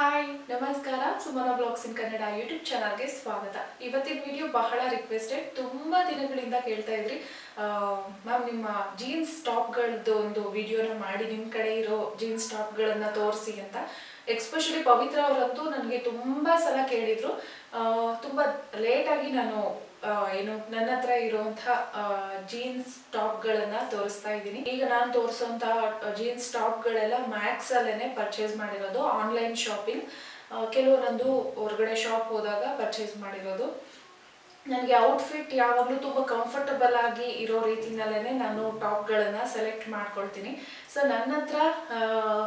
hi ನಮಸ್ಕಾರ Sumana blogs in Kannada YouTube ಚಾನಲ್ಗೆ ಸ್ವಾಗತ ಇವತ್ತಿನ ವಿಡಿಯೋ ಬಹಳ ರಿಕ್ವೆಸ್ಟೆಡ್ ತುಂಬಾ ದಿನಗಳಿಂದ ಕೇಳ್ತಾ ಇದ್ರಿ ಮ್ಯಾಮ್ ನಿಮ್ಮ ಜೀನ್ಸ್ ಟಾಪ್ಗಳದ್ದು ಒಂದು ವಿಡಿಯೋನ ಮಾಡಿ ನಿಮ್ಮ ಕಡೆ ಇರೋ ಜೀನ್ಸ್ ಟಾಪ್ಗಳನ್ನ ತೋರಿಸಿ ಅಂತ ಎಕ್ಸ್ಪೆಷಲಿ ಪವಿತ್ರ ಅವರಂತೂ ನನಗೆ ತುಂಬಾ ಸಲ ಕೇಳಿದ್ರು ಆ, ತುಂಬಾ ಲೇಟಾಗಿ ನಾನು ಆ, ಏನು ನನ್ನ ಹತ್ರ ಇರುವಂತಹ ಜೀನ್ಸ್ ಟಾಪ್ಗಳನ್ನ ತೋರಿಸ್ತಾ ಇದ್ದೀನಿ ಈಗ ನಾನು ತೋರಿಸುವಂತಹ ಜೀನ್ಸ್ ಟಾಪ್ಗಳೆಲ್ಲ ಮ್ಯಾಕ್ಸ್ ಅಲ್ಲೇನೆ ಪರ್ಚೇಸ್ ಮಾಡಿರೋದು ಆನ್ಲೈನ್ ಶಾಪಿಂಗ್ ಕೆಲವೊಂದೊಂದು ಹೊರಗಡೆ ಶಾಪ್ ಹೋದಾಗ ಪರ್ಚೇಸ್ ಮಾಡಿರೋದು ನನಗೆ ಔಟ್ಫಿಟ್ ಯಾವಾಗಲೂ ತುಂಬ ಕಂಫರ್ಟಬಲ್ ಆಗಿ ಇರೋ ರೀತಿನಲ್ಲೇ ನಾನು ಟಾಪ್ಗಳನ್ನು ಸೆಲೆಕ್ಟ್ ಮಾಡ್ಕೊಳ್ತೀನಿ ಸೊ ನನ್ನ ಹತ್ರ ಆ,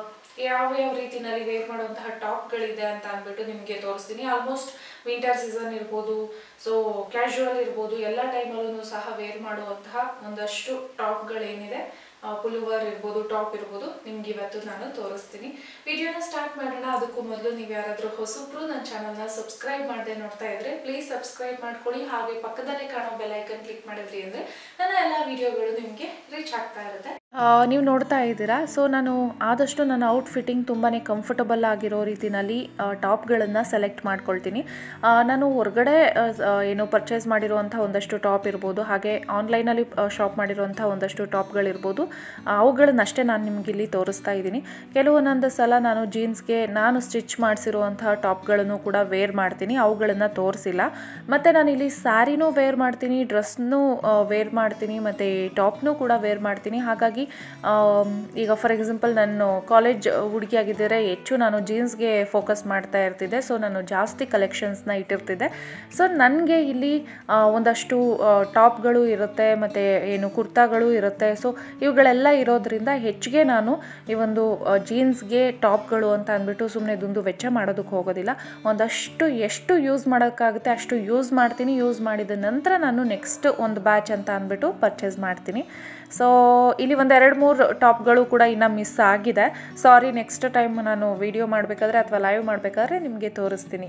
ಯಾವ ಯಾವ ರೀತಿನಲ್ಲಿ ವೇರ್ ಮಾಡುವಂತಹ ಟಾಪ್ಗಳಿದೆ ಅಂತ ಅಂದ್ಬಿಟ್ಟು ನಿಮಗೆ ತೋರಿಸ್ತೀನಿ ಆಲ್ಮೋಸ್ಟ್ ವಿಂಟರ್ ಸೀಸನ್ ಇರ್ಬೋದು ಸೊ ಕ್ಯಾಶುವಲ್ ಇರ್ಬೋದು ಎಲ್ಲ ಟೈಮಲ್ಲೂ ಸಹ ವೇರ್ ಮಾಡುವಂತಹ ಒಂದಷ್ಟು ಟಾಪ್ಗಳೇನಿದೆ ಪುಲುವರ್ ಇರ್ಬೋದು ಟಾಪ್ ಇರ್ಬೋದು ನಿಮ್ಗೆ ಇವತ್ತು ನಾನು ತೋರಿಸ್ತೀನಿ ವಿಡಿಯೋನ ಸ್ಟಾರ್ಟ್ ಮಾಡೋಣ ಅದಕ್ಕೂ ಮೊದಲು ನೀವು ಯಾರಾದರೂ ಹೊಸಬ್ರು ನನ್ನ ಚಾನಲ್ನ ಸಬ್ಸ್ಕ್ರೈಬ್ ಮಾಡದೆ ನೋಡ್ತಾ ಇದ್ರೆ ಪ್ಲೀಸ್ ಸಬ್ಸ್ಕ್ರೈಬ್ ಮಾಡ್ಕೊಳ್ಳಿ ಹಾಗೆ ಪಕ್ಕದಲ್ಲೇ ಕಾಣೋ ಬೆಲ್ ಐಕನ್ ಕ್ಲಿಕ್ ಮಾಡಿದ್ರಿ ಅಂದರೆ ನನ್ನ ಎಲ್ಲ ವಿಡಿಯೋಗಳು ನಿಮಗೆ ರೀಚ್ ಆಗ್ತಾ ಇರುತ್ತೆ ನೀವು ನೋಡ್ತಾ ಇದ್ದೀರಾ ಸೊ ನಾನು ಆದಷ್ಟು ನನ್ನ ಔಟ್ ಫಿಟ್ಟಿಂಗ್ ತುಂಬಾ ಕಂಫರ್ಟಬಲ್ ಆಗಿರೋ ರೀತಿನಲ್ಲಿ ಟಾಪ್ಗಳನ್ನು ಸೆಲೆಕ್ಟ್ ಮಾಡ್ಕೊಳ್ತೀನಿ ಆ, ನಾನು ಹೊರಗಡೆ ಆ, ಸ- ಆ, ಏನು ಪರ್ಚೇಸ್ ಮಾಡಿರುವಂಥ ಒಂದಷ್ಟು ಟಾಪ್ ಇರ್ಬೋದು ಹಾಗೆ ಆನ್ಲೈನಲ್ಲಿ ಶಾಪ್ ಮಾಡಿರುವಂಥ ಒಂದಷ್ಟು ಟಾಪ್ಗಳಿರ್ಬೋದು ಅವುಗಳನ್ನಷ್ಟೇ ನಾನು ನಿಮ್ಗೆ ಇಲ್ಲಿ ತೋರಿಸ್ತಾ ಇದ್ದೀನಿ ಕೆಲವೊಂದೊಂದು ಸಲ ನಾನು ಜೀನ್ಸ್ಗೆ ನಾನು ಸ್ಟಿಚ್ ಮಾಡಿಸಿರುವಂತಹ ಟಾಪ್ಗಳನ್ನು ಕೂಡ ವೇರ್ ಮಾಡ್ತೀನಿ ಅವುಗಳನ್ನು ತೋರಿಸಿಲ್ಲ ಮತ್ತು ನಾನು ಇಲ್ಲಿ ಸ್ಯಾರಿನೂ ವೇರ್ ಮಾಡ್ತೀನಿ ಡ್ರೆಸ್ನೂ ವೇರ್ ಮಾಡ್ತೀನಿ ಮತ್ತು ಟಾಪ್ನೂ ಕೂಡ ವೇರ್ ಮಾಡ್ತೀನಿ ಹಾಗಾಗಿ ಆಮ್, ಈಗ ಫಾರ್ ಎಕ್ಸಾಂಪಲ್ ನಾನು ಕಾಲೇಜ್ ಹುಡುಗಿಯಾಗಿದ್ದರೆ ಹೆಚ್ಚು ನಾನು ಜೀನ್ಸ್ಗೆ ಫೋಕಸ್ ಮಾಡ್ತಾ ಇರ್ತಿದ್ದೆ ಸೊ ನಾನು ಜಾಸ್ತಿ ಕಲೆಕ್ಷನ್ಸ್ನ ಇಟ್ಟಿರ್ತಿದ್ದೆ ಸೊ ನನಗೆ ಇಲ್ಲಿ ಆ, ಒಂದಷ್ಟು ಟಾಪ್ಗಳು ಇರುತ್ತೆ ಮತ್ತು ಏನು ಕುರ್ತಾಗಳು ಇರುತ್ತೆ ಸೊ ಇವುಗಳೆಲ್ಲ ಇರೋದ್ರಿಂದ ಹೆಚ್ಚಿಗೆ ನಾನು ಈ ಒಂದು ಜೀನ್ಸ್ಗೆ ಟಾಪ್ಗಳು ಅಂತ ಅಂದ್ಬಿಟ್ಟು ಸುಮ್ಮನೆ ದುಂದು ವೆಚ್ಚ ಮಾಡೋದಕ್ಕೆ ಹೋಗೋದಿಲ್ಲ ಒಂದಷ್ಟು ಎಷ್ಟು ಯೂಸ್ ಮಾಡೋಕ್ಕಾಗುತ್ತೆ ಅಷ್ಟು ಯೂಸ್ ಮಾಡ್ತೀನಿ ಯೂಸ್ ಮಾಡಿದ ನಂತರ ನಾನು ನೆಕ್ಸ್ಟ್ ಒಂದು ಬ್ಯಾಚ್ ಅಂತ ಅಂದ್ಬಿಟ್ಟು ಪರ್ಚೇಸ್ ಮಾಡ್ತೀನಿ ಸೊ ಇಲ್ಲಿ ಒಂದು ಎರಡು ಮೂರು ಟಾಪ್ಗಳು ಕೂಡ ಇನ್ನು ಮಿಸ್ ಆಗಿದೆ ಸಾರಿ ನೆಕ್ಸ್ಟ್ ಟೈಮ್ ನಾನು ವಿಡಿಯೋ ಮಾಡಬೇಕಾದ್ರೆ ಅಥವಾ ಲೈವ್ ಮಾಡಬೇಕಾದ್ರೆ ನಿಮಗೆ ತೋರಿಸ್ತೀನಿ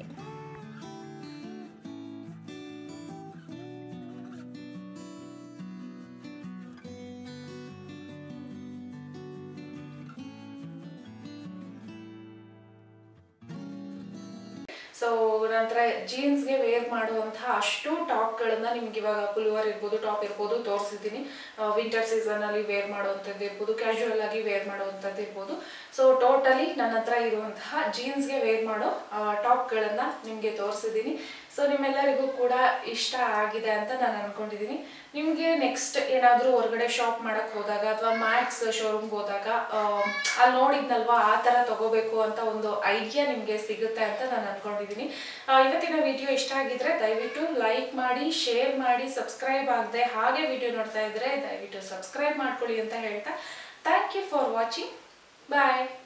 ಸೊ ನಂತರ ಜೀನ್ಸ್ಗೆ ವೇರ್ ಮಾಡುವಂತಹ ಅಷ್ಟು ಟಾಪ್ಗಳನ್ನ ನಿಮ್ಗೆ ಇವಾಗ ಪುಲ್ವರ್ ಇರ್ಬೋದು ಟಾಪ್ ಇರ್ಬೋದು ತೋರಿಸಿದ್ದೀನಿ ವಿಂಟರ್ ಸೀಸನಲ್ಲಿ ವೇರ್ ಮಾಡುವಂಥದ್ದು ಇರ್ಬೋದು ಕ್ಯಾಶುವಲ್ ಆಗಿ ವೇರ್ ಮಾಡುವಂಥದ್ದು ಇರ್ಬೋದು ಸೊ ಟೋಟಲಿ ನನ್ನ ಹತ್ರ ಇರುವಂತಹ ಜೀನ್ಸ್ಗೆ ವೇರ್ ಮಾಡೋ ಟಾಪ್ಗಳನ್ನ ನಿಮಗೆ ತೋರಿಸಿದ್ದೀನಿ ಸೊ ನಿಮ್ಮೆಲ್ಲರಿಗೂ ಕೂಡ ಇಷ್ಟ ಆಗಿದೆ ಅಂತ ನಾನು ಅನ್ಕೊಂಡಿದ್ದೀನಿ ನಿಮಗೆ ನೆಕ್ಸ್ಟ್ ಏನಾದರೂ ಹೊರಗಡೆ ಶಾಪ್ ಮಾಡಕ್ ಹೋದಾಗ ಅಥವಾ ಮ್ಯಾಕ್ಸ್ ಶೋರೂಮ್ಗೆ ಹೋದಾಗ ಆಮ್, ಅಲ್ಲಿ ನೋಡಿದ್ನಲ್ವಾ ಆ ಥರ ತಗೋಬೇಕು ಅಂತ ಒಂದು ಐಡಿಯಾ ನಿಮಗೆ ಸಿಗುತ್ತೆ ಅಂತ ನಾನು ಅನ್ಕೊಂಡಿದ್ದೀನಿ ಆ, ಇವತ್ತಿನ ವಿಡಿಯೋ ಇಷ್ಟ ಆಗಿದ್ರೆ ದಯವಿಟ್ಟು ಲೈಕ್ ಮಾಡಿ ಶೇರ್ ಮಾಡಿ ಸಬ್ಸ್ಕ್ರೈಬ್ ಆಗದೆ ಹಾಗೆ ವಿಡಿಯೋ ನೋಡ್ತಾ ಇದ್ರೆ ದಯವಿಟ್ಟು ಸಬ್ಸ್ಕ್ರೈಬ್ ಮಾಡ್ಕೊಳ್ಳಿ ಅಂತ ಹೇಳ್ತಾ thank you for watching bye